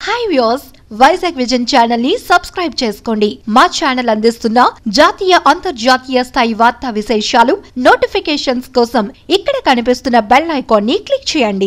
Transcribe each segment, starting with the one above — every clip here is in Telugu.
hi views Vizag vision channel ని సబ్స్క్రైబ్ చేసుకోండి మా ఛానల్ అందిస్తున్న జాతీయ అంతర్జాతీయ స్థాయి వార్తా విశేషాలు నోటిఫికేషన్స్ కోసం ఇక్కడ కనిపిస్తున్న బెల్ ఐకాన్ ని క్లిక్ చేయండి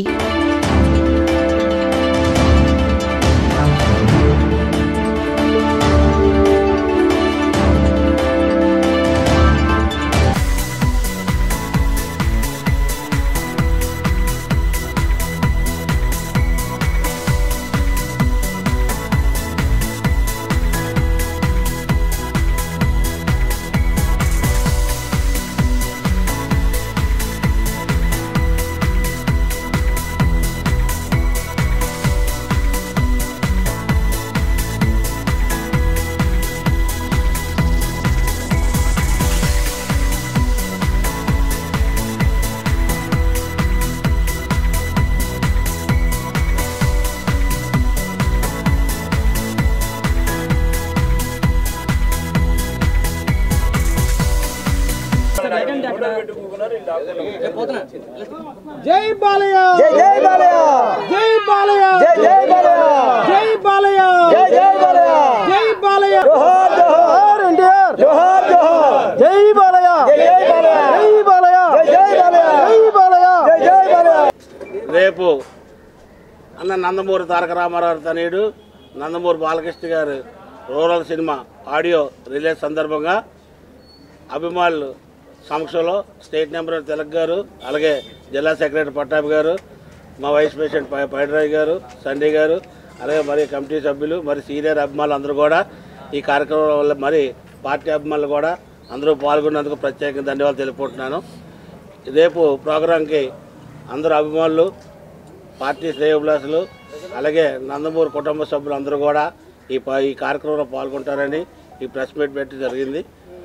జై బాలయ్య జై జై బాలయ్య జై బాలయ్య జై జై బాలయ్య జై బాలయ్య జై జై బాలయ్య జై బాలయ్య జోహార్ జోహార్ ఎన్టీఆర్ జోహార్ జోహార్ జై బాలయ్య జై జై బాలయ్య జై బాలయ్య జై జై బాలయ్య జై బాలయ్య జై జై బాలయ్య రేపు అన్న నందమూరి తారక రామారావు తనయుడు నందమూరి బాలకృష్ణ గారు రూరల్ సినిమా ఆడియో రిలీజ్ సందర్భంగా అభిమానులు సమక్షంలో స్టేట్ నెంబర్ తిలక్ గారు అలాగే జిల్లా సెక్రటరీ పట్టాభి గారు మా వైస్ ప్రెసిడెంట్ పై పైడరాయ్ గారు సండే గారు అలాగే మరి కమిటీ సభ్యులు మరి సీనియర్ అభిమానులు అందరూ కూడా ఈ కార్యక్రమం వల్ల మరి పార్టీ అభిమానులు కూడా అందరూ పాల్గొన్నందుకు ప్రత్యేకంగా ధన్యవాదాలు తెలుపుకుంటున్నాను రేపు ప్రోగ్రాంకి అందరు అభిమానులు పార్టీ శ్రేయోభిలాసులు అలాగే నందమూరి కుటుంబ సభ్యులు అందరూ కూడా ఈ ప- ఈ కార్యక్రమంలో పాల్గొంటారని ఈ ప్రెస్ మీట్ పెట్టి జరిగింది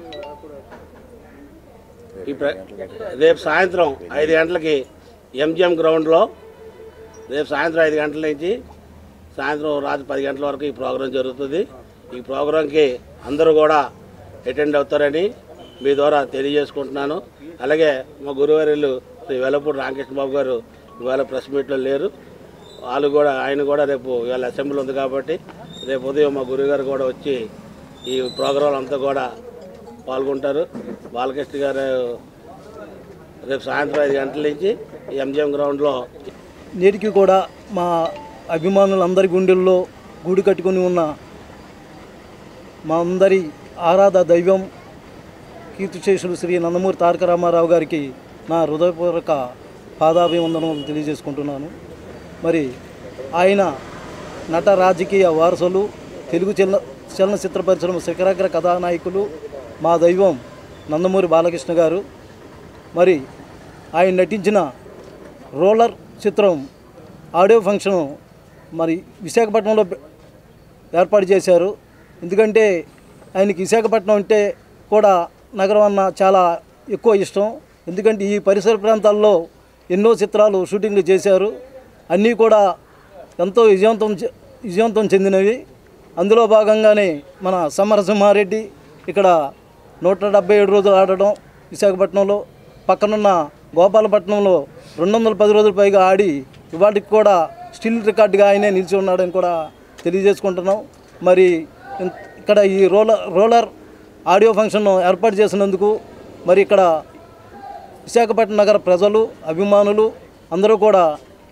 ఈ ప్ర రేపు సాయంత్రం ఐదు గంటలకి ఎంజిఎం గ్రౌండ్లో రేపు సాయంత్రం ఐదు గంటల నుంచి సాయంత్రం రాత్రి పది గంటల వరకు ఈ ప్రోగ్రాం జరుగుతుంది ఈ ప్రోగ్రాంకి అందరూ కూడా అటెండ్ అవుతారని మీ ద్వారా తెలియజేసుకుంటున్నాను అలాగే మా గురువారిలు శ్రీ వెల్లపూడి రామకృష్ణ బాబు గారు ఇవాళ ప్రెస్ మీట్లో లేరు వాళ్ళు కూడా ఆయన కూడా రేపు ఇవాళ అసెంబ్లీ ఉంది కాబట్టి రేపు ఉదయం మా గురువుగారు కూడా వచ్చి ఈ ప్రోగ్రాం అంతా కూడా పాల్గొంటారు బాలకృష్ణ గారు రేపు సాయంత్రం ఐదు గంటల నుంచి ఎంజిఎం గ్రౌండ్లో నేటికి కూడా మా అభిమానులందరి గుండెల్లో గూడు కట్టుకొని ఉన్న మా అందరి ఆరాధ దైవం కీర్తిశేషులు శ్రీ నందమూరి తారక రామారావు గారికి నా హృదయపూర్వక పాదాభివందనలు తెలియజేసుకుంటున్నాను మరి ఆయన నట రాజకీయ వారసులు తెలుగు చలన చలనచిత్ర పరిశ్రమ శిఖరాగ్ర కథానాయకులు మా దైవం నందమూరి బాలకృష్ణ గారు మరి ఆయన నటించిన రోలర్ చిత్రం ఆడియో ఫంక్షన్ మరి విశాఖపట్నంలో పె- ఏర్పాటు చేశారు ఎందుకంటే ఆయనకి విశాఖపట్నం అంటే కూడా నగరం అన్న చాలా ఎక్కువ ఇష్టం ఎందుకంటే ఈ పరిసర ప్రాంతాల్లో ఎన్నో చిత్రాలు షూటింగ్లు చేశారు అన్నీ కూడా ఎంతో విజయవంతం చె- విజయవంతం చెందినవి అందులో భాగంగానే మన సమరసింహారెడ్డి ఇక్కడ నూట డెబ్బై ఏడు రోజులు ఆడడం విశాఖపట్నంలో పక్కనున్న గోపాలపట్నంలో రెండు వందల పది రోజుల పైగా ఆడి ఇవాటికి కూడా స్టిల్ రికార్డుగా ఆయనే నిలిచి ఉన్నాడని కూడా తెలియజేసుకుంటున్నాం మరి ఇన్- ఇక్కడ ఈ రోలర్ రోలర్ ఆడియో ఫంక్షన్ ఏర్పాటు చేసినందుకు మరి ఇక్కడ విశాఖపట్నం నగర ప్రజలు అభిమానులు అందరూ కూడా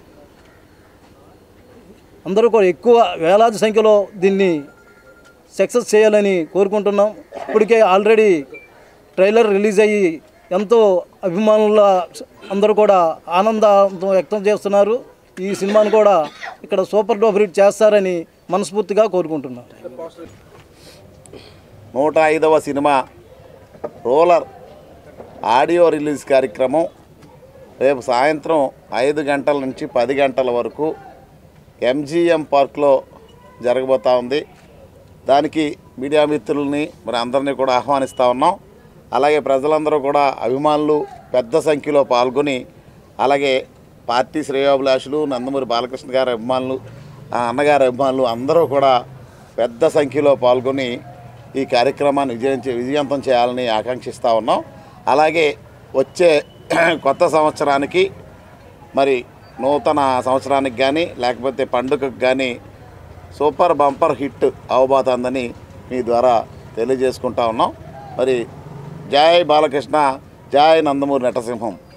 అందరూ కూడా ఎక్కువ వేలాది సంఖ్యలో దీన్ని సక్సెస్ చేయాలని కోరుకుంటున్నాం ఇప్పటికే ఆల్రెడీ ట్రైలర్ రిలీజ్ అయ్యి ఎంతో అభిమానుల అందరూ కూడా ఆనందం వ్యక్తం చేస్తున్నారు ఈ సినిమాను కూడా ఇక్కడ సూపర్ డూపర్ హిట్ చేస్తారని మనస్ఫూర్తిగా కోరుకుంటున్నాను నూట ఐదవ సినిమా రోలర్ ఆడియో రిలీజ్ కార్యక్రమం రేపు సాయంత్రం ఐదు గంటల నుంచి పది గంటల వరకు ఎంజీఎం పార్క్లో జరగబోతా ఉంది దానికి మీడియా మిత్రుల్ని మరి అందరినీ కూడా ఆహ్వానిస్తూ ఉన్నాం అలాగే ప్రజలందరూ కూడా అభిమానులు పెద్ద సంఖ్యలో పాల్గొని అలాగే పార్టీ శ్రేయోభిలాషులు నందమూరి బాలకృష్ణ గారి అభిమానులు ఆ అన్నగారి అభిమానులు అందరూ కూడా పెద్ద సంఖ్యలో పాల్గొని ఈ కార్యక్రమాన్ని విజయం చే- విజయవంతం చేయాలని ఆకాంక్షిస్తూ ఉన్నాం అలాగే వచ్చే కొత్త సంవత్సరానికి మరి నూతన సంవత్సరానికి కానీ లేకపోతే పండుగకు కానీ సూపర్ బంపర్ హిట్ అవబోతుందని మీ ద్వారా తెలియజేసుకుంటా ఉన్నాం మరి జై బాలకృష్ణ జై నందమూరి నటసింహం